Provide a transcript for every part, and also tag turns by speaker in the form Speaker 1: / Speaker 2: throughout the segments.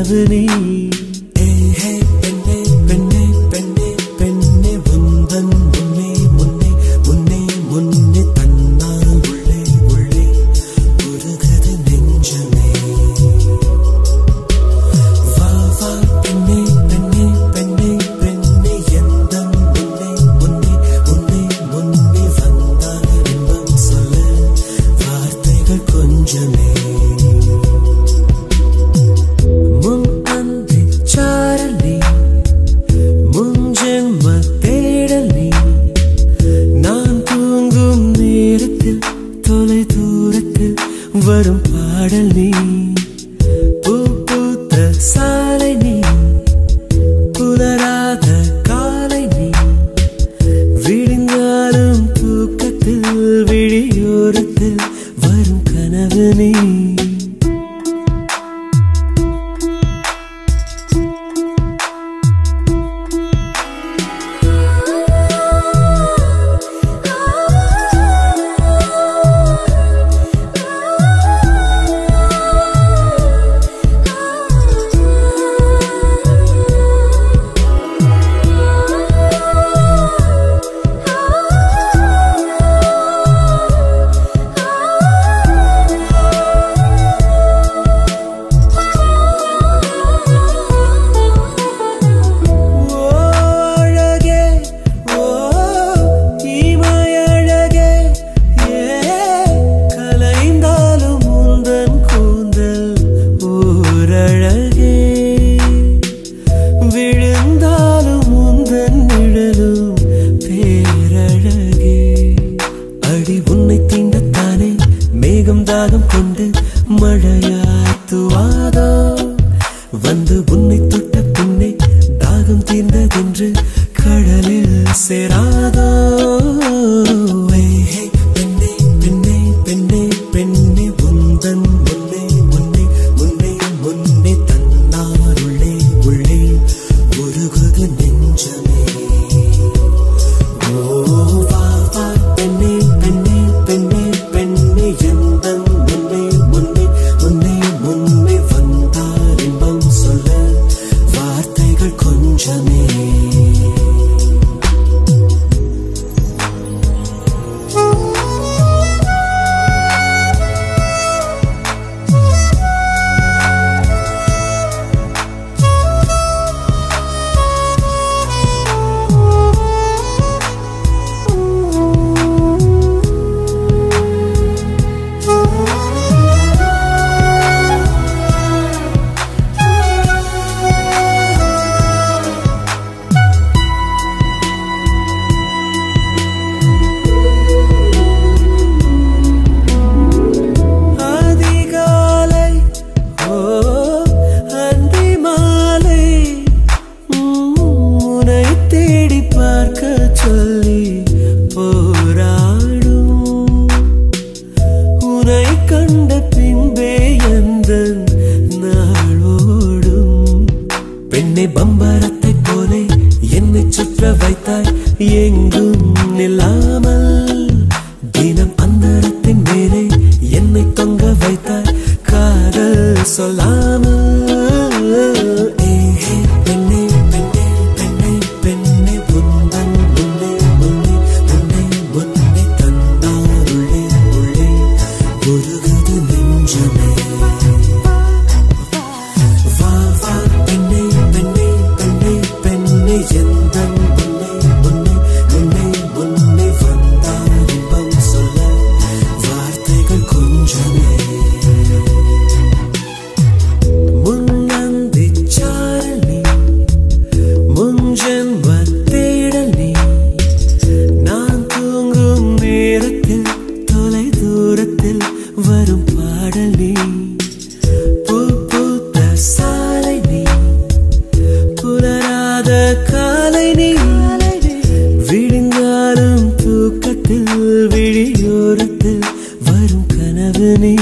Speaker 1: கனவு நீ பெண்ணே பெண்ணே பெண்ணே பெண்ணே முந்தன் முன்னே முன்னே முன்னே முன்னே தன்னால் உள்ளே உள்ளே உருகுது நெஞ்சமே வா வா பெண்ணே பெண்ணே பெண்ணே பெண்ணே எந்த முன்னே முன்னே முன்னே முன்னே வந்தால் இன்பம் சொல்ல வார்த்தைகள் கொஞ்சமே முன் அந்தி சாரல் நீ முன் ஜென்ம தேடல் நீ நான் தூங்கும் நேரத்தில் தொலை தூரத்தில் வரும் பாடல் நீ பூ பூத்த சாலை நீ புலராத காலை நீ விடிந்தாலும் தூக்கத்தில் விழியோரத்தில் வரும் கனவு நீ ஓ அழகே ஓ இமையழகே ஏ கலைந்தாலும் முந்தன் கூந்தல் ஓரழகே விழுந்தாலும் முந்தன் நிழலும் பேரழகே அடி உன்னை தீண்டத்தானே மேகம் தாகம் கொண்டு மழையாத்துவாதோ வந்து உன்னை தொட்ட பின்னே தாகம் தீர்ந்ததென்று கடலில் சேராதோ ஏய், பெண்ணே பெண்ணே பெண்ணே பெண்ணே உந்தன் முன்னே முன்னே முன்னே முன்னே தன்னால் உள்ளே உள்ளே உருகுது நெஞ்சமே ஓ வா வா பெண்ணே பெண்ணே பெண்ணே பெண்ணே எந்த முன்னே முன்னே முன்னே முன்னே வந்தால் இன்பம் சொல்ல வார்த்தைகள் கொஞ்சமே அதிகாலை ஓ அந்தி மாலை உம், உன்னை தேடி பார்க்க சொல்லி போராடும் உன்னை கண்ட பின்பே எந்த நாளோடும் பெண்ணை பம்பரத்தை போலே என்னை சுற்ற வைத்தாய் எங்கும் நில்லாமல் தினம் அந்தரத்தின் மேலே என்னை தொங்க வைத்தாய் காதல் சொல்லாமல் ஏஹே, பெண்ணே பெண்ணே பெண்ணே பெண்ணே உந்தன் முன்னே முன்னே முன்னே முன்னே தந்தார் உள்ளே உள்ளே உருகுது நெஞ்சமே வா வா பெண்ணே பெண்ணே பெண்ணே பெண்ணே எந்த முன்னே முன்னே முன்னே முன்னே வந்தால் இன்பம் சொல்ல வார்த்தைகள் கொஞ்சமே முன்னந்தி சாரல் நீ முன்ஜென்ம தேடல் நீ நான் தூங்கும் நேரத்தில் தொலை தூரத்தில் வரும் பாடல் நீ பூ பூத்த சாலை நீ புலராத காலை நீ விழுந்தாலும் தூக்கத்தில் விழியோரத்தில் வரும் கனவு நீ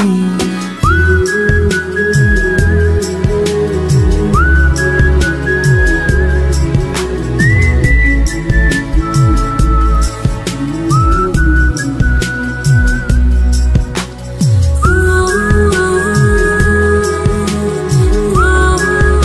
Speaker 2: ஆ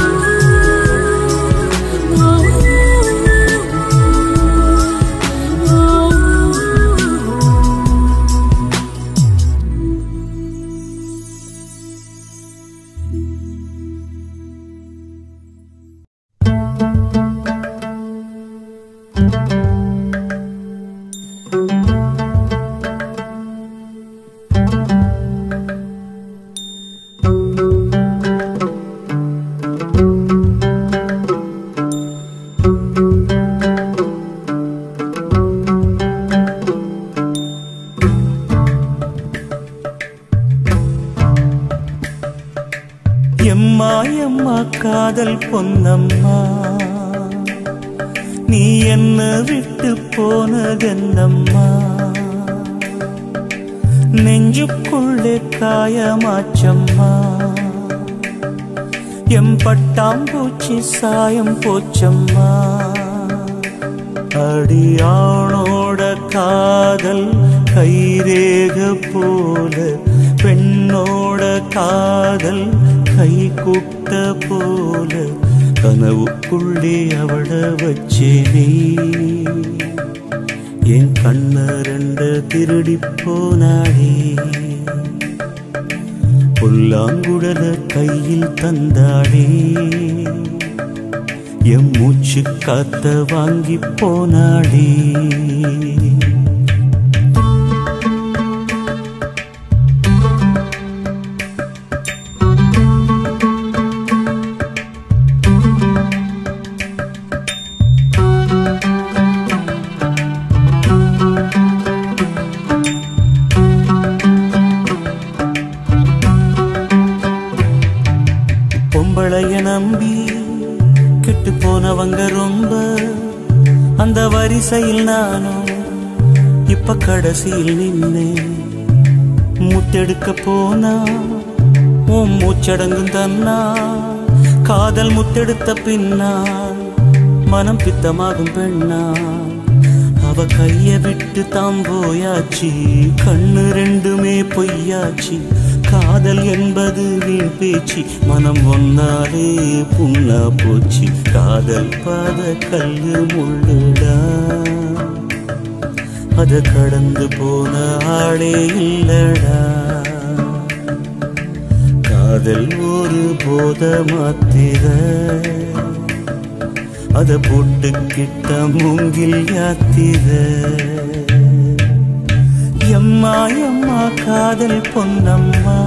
Speaker 1: காதல் பொன்னம்மா நீ என்ன விட்டு போனதென்னம்மா நெஞ்சுக்குள்ளே காயமாச்சம்மா எம் பட்டாம்பூச்சி சாயம் போச்சம்மா அடியானோட காதல் கைரேக போல பெண்ணோட காதல் கை குட்ட போல கனவுக்குள்ளே அவள வச்சேனே என் கண்ண ரெண்டு திருடி போனாடே புல்லாங்குழல கையில் தந்தாடே எம் மூச்சு காத்த வாங்கி போனாடே பொம்பளைய நம்பி கெட்டு போனவங்க ரொம்ப அந்த வரிசையில் நானும் இப்ப கடைசியில் நின்னேன் முத்தெடுக்க போனா உன் மூச்சடங்கும் தன்னா காதல் முத்தெடுத்த பின்னால் மனம் பித்தமாகும் பெண்ணா அவ கைய விட்டு தாம் போயாச்சு கண்ணு ரெண்டுமே பொய்யாச்சு காதல் என்பது வீண் பேச்சு மனம் ஒன்னாலே புண்ணா போச்சு காதல் பாத கல்லு முள்ளுடா அத கடந்து போன ஆளே இல்லடா காதல் ஒரு போத மாத்திர அத போட்டுக்கிட்ட மூங்கில் யாத்திர எம்மா எம்மா காதல் பொன்னம்மா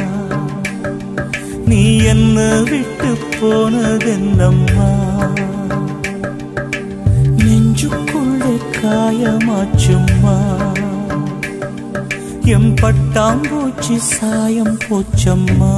Speaker 1: நீ என்ன விட்டு போனதென்னம்மா நெஞ்சுக்குள்ளே காயமாச்சும்மா எம் பட்டாம்பூச்சி சாயம் போச்சம்மா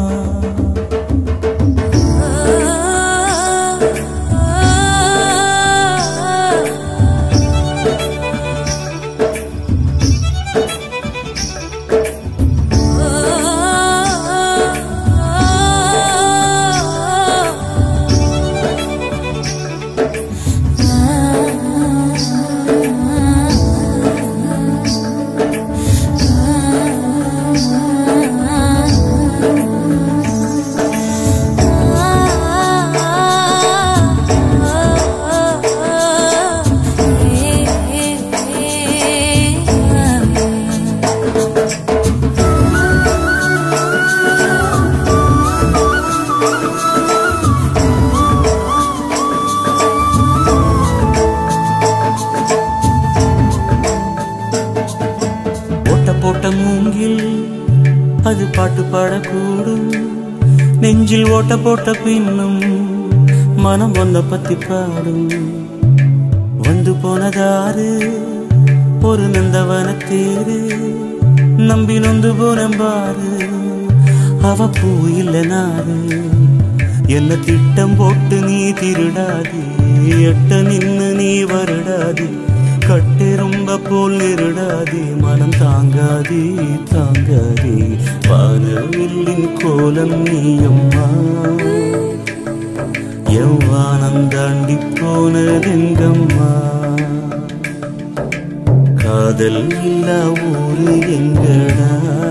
Speaker 1: ஓட்ட போட்ட மூங்கில் அது பாட்டு பாடக்கூடும் நெஞ்சில் ஓட்ட போட்ட பின்னும் மனம் ஒன்ன பத்தி பாடும் வந்து போனதாரு ஒரு நந்தவன தேரு நம்பி நொந்து போனம்பாரு அவ பூ இல்ல நாரு என்ன திட்டம் போட்டு நீ திருடாது எட்ட நின்னு நீ வருடாது கட்டெரும்ப போல் நெருடாதே மனம் தாங்காதே தாங்காதே வானவில்லின் கோலம் நீயம்மா எவ்வானம் தாண்டி போனதெங்கம்மா காதல் இல்லா ஊரு எங்கடா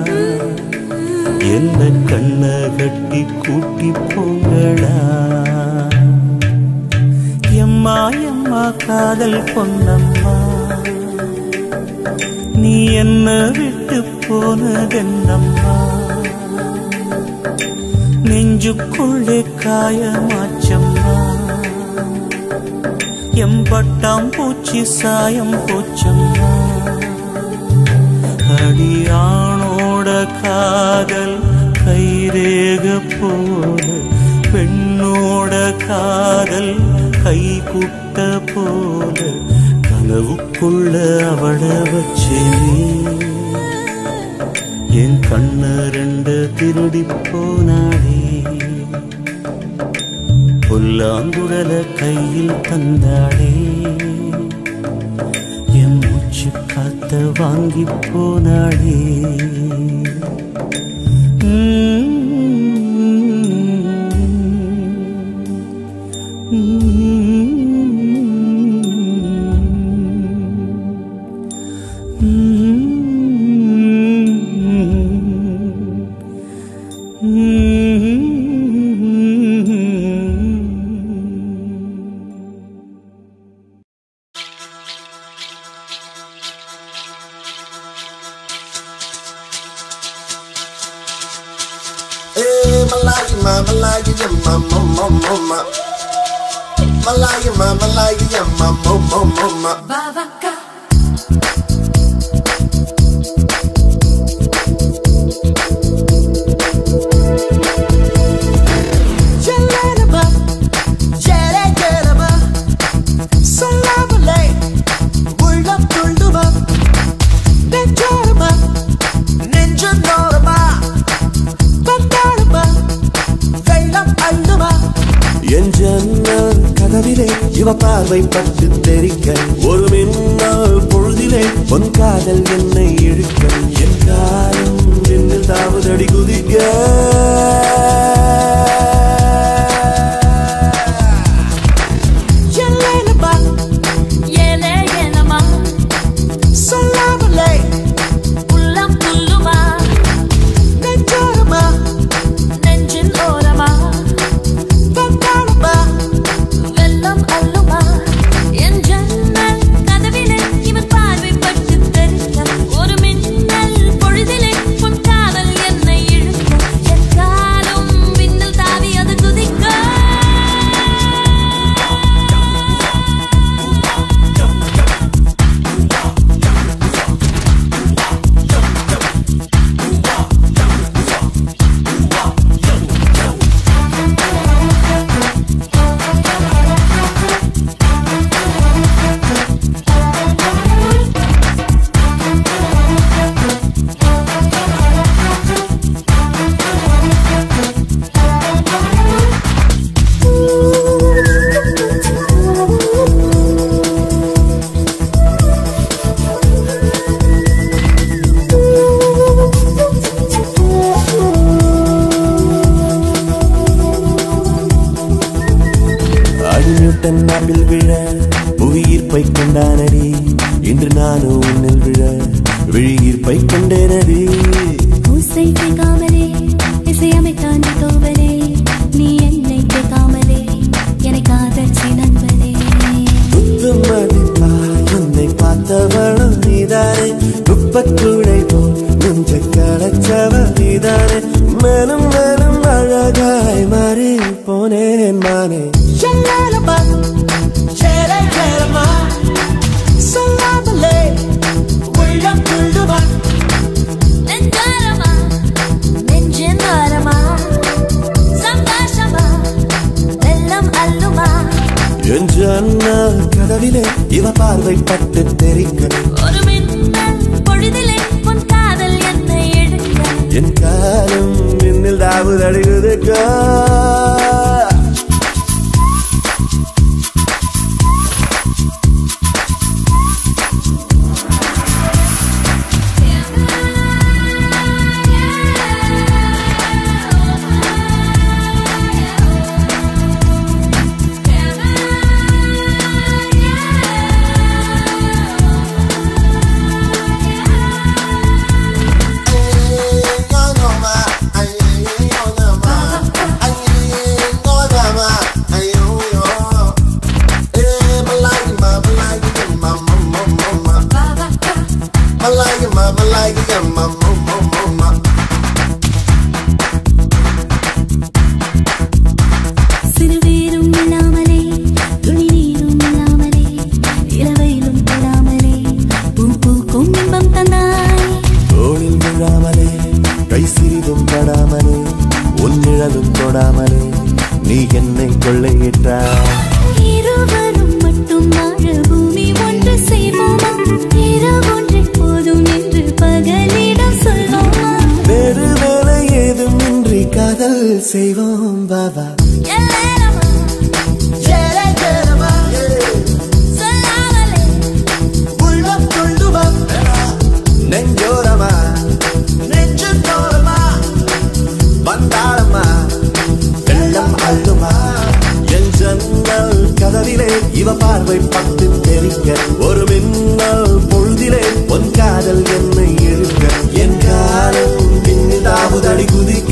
Speaker 1: என்ன கண்ண கட்டி கூட்டி போங்கடா எம்மா எம்மா காதல் பொன்னம்மா நீ என்ன விட்டு போனதென்னம்மா நெஞ்சுக்குள்ளே காயமாச்சம்மா எம்பட்டாம் பூச்சி சாயம் போச்சம்மா அடியானோட காதல் கைரேக போல பெண்ணோட காதல் கை குட்ட போல கனவுக்குள்ள அவள வச்சேனே என் கண்ண ரெண்டு திருடி போனாடே புல்லாங்குழல கையில் தந்தாளே என் மூச்சு காத்த வாங்கி போனாளே
Speaker 2: Eh, Malaya, ma, Malaya, yeah, ma, ma, ma, ma, ma. Malaya, ma, Malaya, yeah, ma, ma, ma, ma, ma.
Speaker 3: Vavaka.
Speaker 2: Jelenaba, jere, jelaba. சொல்லாமலே உள்ளம் துள்ளுமா நெஞ்சோரமா நெஞ்சு நோரமா வந்தாளுமா வெள்ளம் அள்ளுமா என் ஜன்னல் கதவிலே இவ பார்வை பட்டு தெரிக்க ஒரு மின்னல் பொழுதிலே பொன் காதல் என்னை இழுக்க என் காலம் விண்ணில் தாவுதடி குதிக்க எல்லேலமா
Speaker 3: ஏலே ஏலமா
Speaker 2: சொல்லாமலே
Speaker 3: உள்ளம் துள்ளுமா
Speaker 2: நெஞ்சோரமா
Speaker 3: நெஞ்சின் ஓரமா
Speaker 2: வந்தாளுமா
Speaker 3: வெள்ளம் அள்ளுமா என் ஜன்னல் கதவிலே இவன் பார்வை பட்டு தெரிக்க ஒரு மின்னல் பொழுதிலே உன் காதல் என்னை இழுக்க என் காலும் விண்ணில் தாவி அது குதிக்க
Speaker 2: அடிநியூட்டன் நாம்பில் விழ புவியீர்ப்பை கொண்டானடி இன்று நானும் உன்னில் விழ விழியீர்ப்பை கொண்டேனடி
Speaker 4: பூசை கேட்காமலே இசையமைத்தான் கோவலே நீ என்னை கேட்காமலே என்னை காதச்சி நண்பனே
Speaker 2: குத்து மதிப்பா என்னை பார்த்தவளும் நீதானே குப்பக்கூடை போல் நெஞ்ச களைச்சவள் நீதானே மேலும் மேலும் அழகாய் மாறி போனேன் மானே செல்லாலமா சேர சேரமா சொல்லாமலே உள்ளம் துள்ளுமா
Speaker 3: நெஞ்சாரமா நெஞ்சின் ஓரமா சந்தோஷமா வெள்ளம் அள்ளுமா
Speaker 2: என் ஜன்னல் கதவிலே இவ பார்வை பட்டு தெரிக்க
Speaker 3: ஒரு மின்னல் பொழுதிலே உன் காதல் என்னை இழுக்க
Speaker 2: என் காலம் மின்னில் தாவுதடுகுதுக்கா Malaya, ma, Malaya, yeah, ma, ma, ma, ma, ma.
Speaker 4: சிறுவீரும் இல்லாமலே துணி நீரும் இல்லாமலே இளவையிலும் தொடாமலே பூ பூக்கும் இன்பம் தந்தாய்
Speaker 2: தோளில் விழாமலே கை சிறிதும் படாமலே உன் நிழலும் தொடாமலே நீ என்னை கொள்ளையிட்டாய்
Speaker 4: இருவரும் மட்டும் வாழ பூமி ஒன்று செய்வோமா இரவொன்றை போதும் என்று பகலிடம் சொல்வோமா
Speaker 2: வேறு வேலை ஏதும் இன்றி காதல் செய்வோம் பாபா
Speaker 3: எல்லேலமா
Speaker 2: குதிக்க ஒரு மின்னல் பொழுதிலே பொன் காதல் என்னை இழுக்க என் காலம் பின்னில் தாவுதடி குதிக்க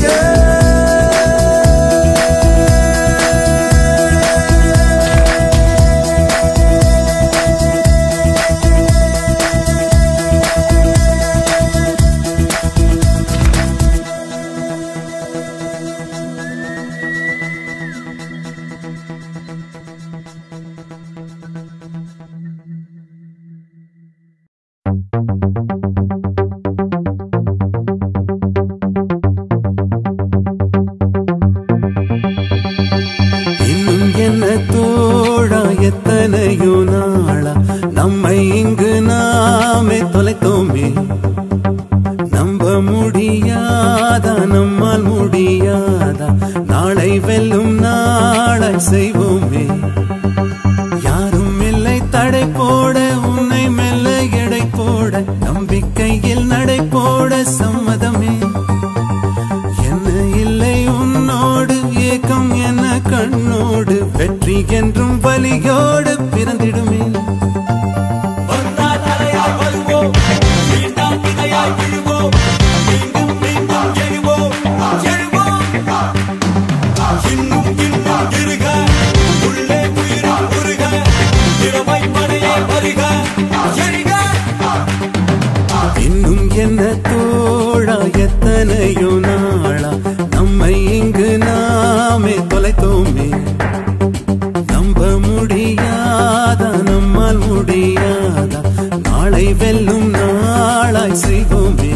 Speaker 1: இன்னும் என்ன தோழா எத்தனையோ நாளா நம்மை இங்கு நாமே தொலைத்தோமே நம்ப முடியாதா நம்மால் முடியாதா நாளை வெல்லும் நாளை செய்வோமே யாரும் இல்லை தடை போட உன்னை மெல்ல எடை போட நம்பிக்கையில் நடை போட சம்மதமே என்ன இல்லை உன்னோடு ஏக்கம் என்ன கண்ணோடு வெற்றி என்றும் வலியோடு பிறந்திடுமே இன்னும் என்ன தோழா எத்தனையோ நாளா நம்மை இங்கு நாமே தொலைத்தோமே நம்ப முடியாதா நம்மால் முடியாதா நாளை வெல்லும் நாளாய் செய்வோமே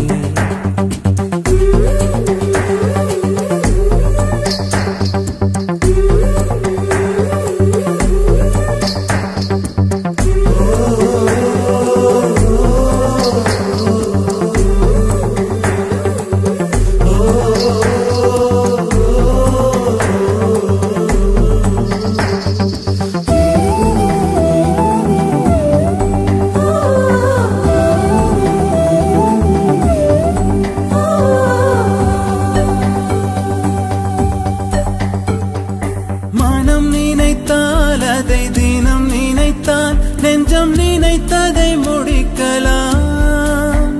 Speaker 1: மனம் நினைத்தால் அதை தினம் நினைத்தால் நெஞ்சம் நினைத்ததை முடிக்கலாம்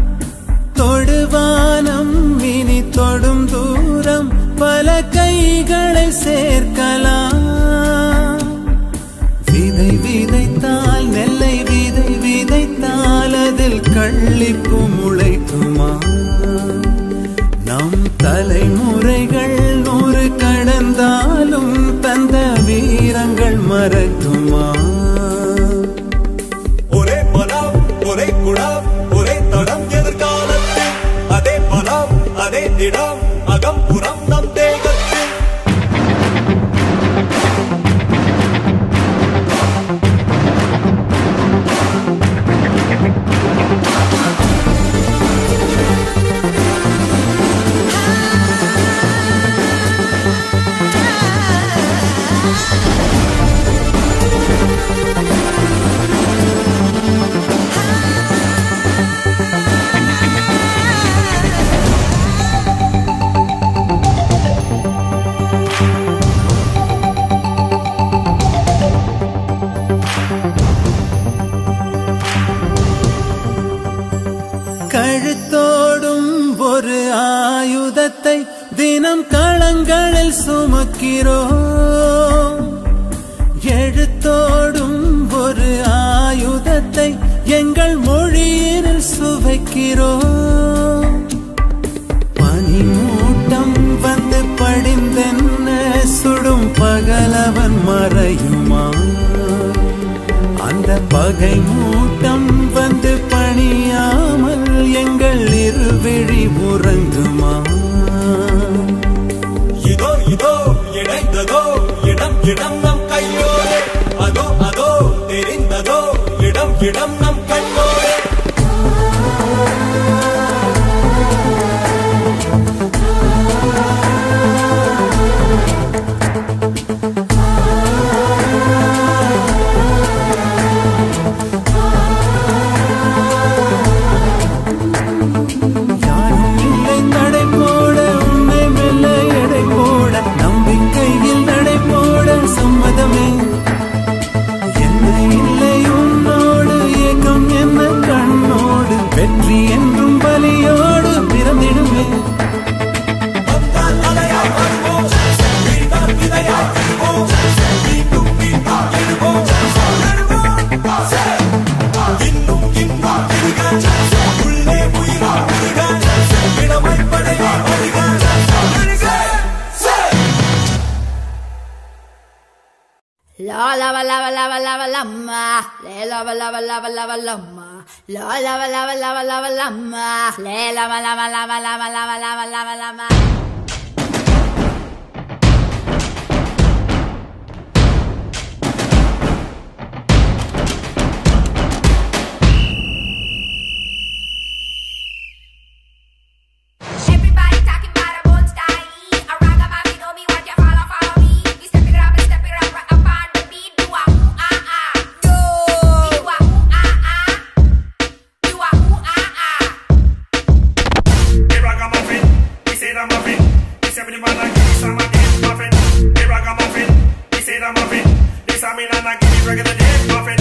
Speaker 1: தொடுவானம் இனி தொடும் தூரம் பல கைகளை சேர்க்கலாம் விதை விதைத்தால் நெல்லை விதை விதைத்தால் அதில் கள்ளிப்பு முளைக்குமா நம் தலைமுறைகள் நூறு கடந்தாலும் தந்த வீரங்கள் மறக்குமா
Speaker 5: ஒரே பலம் ஒரே குணம் ஒரே தடம் எதிர்காலத்தில் அதே பலம் அதே திடம் அகம் புறம் நம் தேகத்தில்
Speaker 1: கழுத்தோடும் ஒரு ஆயுதத்தை தினம் களங்களில் சுமக்கிறோம் எழுத்தோடும் ஒரு ஆயுதத்தை எங்கள் மொழியில் சுவைக்கிறோம் பனிமூட்டம் வந்து படிந்தென்ன சுடும் பகலவன் மறையுமா அந்த பகை மூட்டம் வந்து பணியாமல் எங்கள் இருவிழி உறங்குமா
Speaker 5: இதோ இதோ இணைந்ததோ இடம் இடம் நம் கையோடு அதோ அதோ தெரிந்ததோ இடம் இடம் நம் கண்ணோடு
Speaker 1: யாரும் இல்லை நடை போட உன்னை மெல்ல எடை போட நம்பிக்கையில் நடை போட சம்மதமே என்ன இல்லை உன்
Speaker 3: lava lava lama, le lava lava lava lava lama, la lava lava lava lava lama, le lava lava lava lava lava lava lava lama.
Speaker 6: Everybody talking about a bold style. A ragamuffin, know me, want you follow, follow me. We step it up and step it up right up on the beat. Do a ooh ah ah. Do a ooh ah ah. Do a ooh ah ah.
Speaker 5: Hey ragamuffin, we say that muffin. This everyone like give me some of this muffin. Hey ragamuffin, we say that muffin. This I mean and I give me regular day muffin.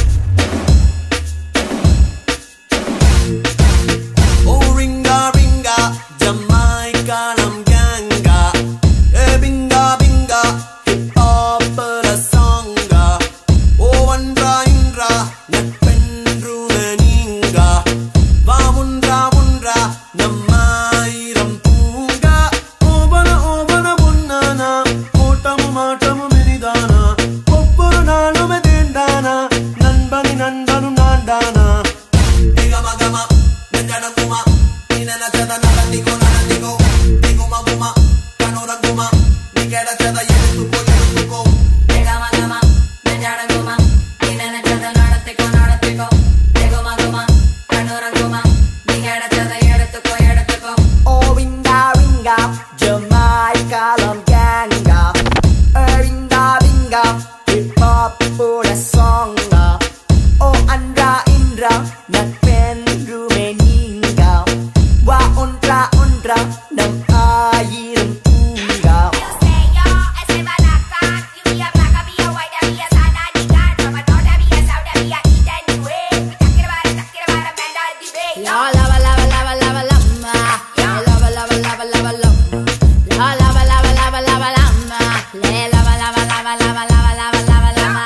Speaker 1: Oh ringa ringa Jamaica nam ganga Eh binga binga Hip hop la songa Oh andra indra நட்பென்று நீங்க வா முன்றா முன்றா நம்மாயிரம் பூங்கா ஓபன ஓபன பொன்னானா ஓட்டமும் மாட்டமும் இனிதானா ஒவ்வொரு நாளுமே தேண்டானா நண்பனி நண்பனும் நான்தானா Gama gama, nenjana guma, ninana chada narandiko narandiko, diguma guma, kanora guma, nikera chada yedutuko yedutuko.
Speaker 3: Gama gama, nenjana guma, ninana chada nadatiko nadatiko, guma guma, kanura guma, nigada chada eduthuko eduthuko.
Speaker 7: Oh ringa ringa Jamaica lam ganga Oh ringa ringa Hip hop pura songa Oh andra indra நட்பென்றுமே நீங்க வா ஒன்றா ஒன்றா நம் ஆயிரம் பூங்கா
Speaker 6: You say yo, ese banacan. You be a black, I be a white, I be a sana, nigan. From a north, I be a south, I be a east and west. We talking about it, talking about it, man, all the way.
Speaker 3: La lava lava lava lava lama, la lava lava lava lava lama, la lava lava lava lava lama, le lava lava lava lava lava lava lava lama.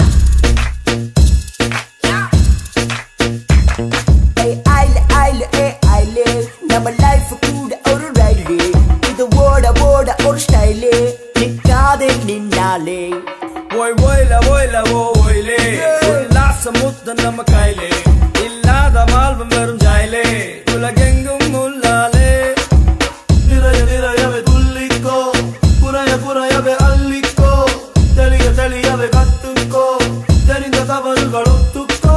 Speaker 7: ஏய் ஐல ஐல ஏ ஐலே நம்ம life கூட ஒரு ரயிலே இது ஓட ஓட ஒரு ஸ்டைலே நிக்காதே நின்னாலே
Speaker 1: ஓய் ஓய்ல ஓய்ல ஓ ஓய்லே உல்லாச முத்த நம்ம கையிலே இல்லாத மால்வம் வெறும் ஜாயிலே உலகெங்கும் உள்ளாலே நிறைய நிறையவே துள்ளிக்கோ குறைய குறையவே அள்ளிக்கோ தெளிய தெளியவே கத்துக்கோ தெரிந்த தவறுகள் ஒத்துக்கோ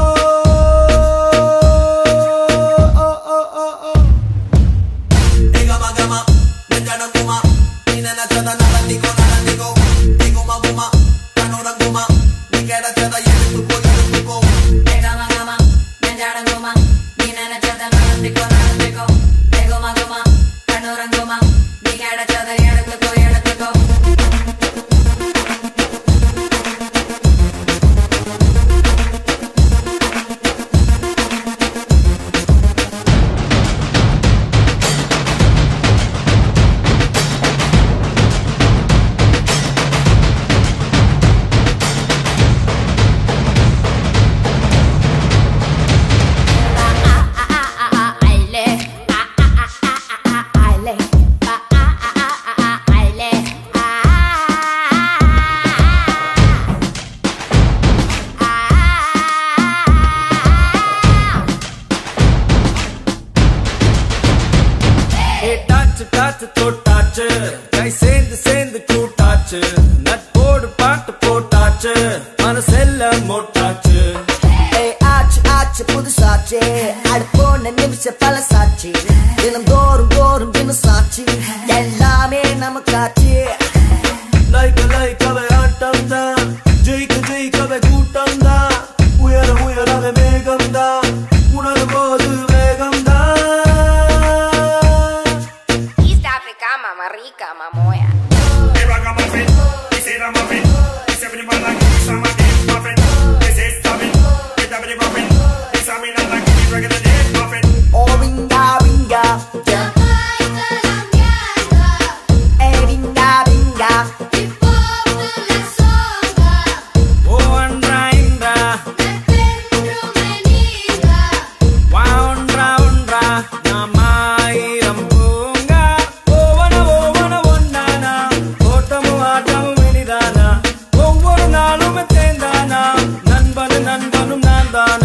Speaker 1: ஓ, ஓ, ஓ, ஓ. Gama gama, nenjana guma, ninana chada narandiko narandiko, diguma guma, kanora guma, nikera chada yedutuko yedutuko.
Speaker 3: Gama gama, nenjana guma, ninana chada nadatiko nadatiko, guma guma, kanura guma, nigada chada eduthuko eduthuko.
Speaker 1: ஏ டாச்சு டாச்சு தொட்டாச்சு கை சேர்ந்து சேர்ந்து கூட்டாச்சு நட்போடு பாட்டு போட்டாச்சு மனசெல்லாம் மோட்டாச்சு
Speaker 7: ஏய் ஆச்சு ஆச்சு புதுசாச்சு அடுப்போன நிமிஷம் பழசாச்சு தினம் தோறும் தோறும் தினம் சாச்சு எல்லாமே நமக்காச்சு
Speaker 1: லைக்க லைக்கவே ஆட்டம் தான் ஜெயிக்க ஜெயிக்கவே கூட்டம் தான் உயர உயரவே மேகம் தான் உணரும் போது வேகம் தான்
Speaker 6: East Africa, mama rica, mamoya.
Speaker 5: Hey ragamuffin, we say that muffin. This everyone like give me some of this muffin. This is stuffing, get that body bumping. This I mean and I give me regular day muffin.
Speaker 2: தான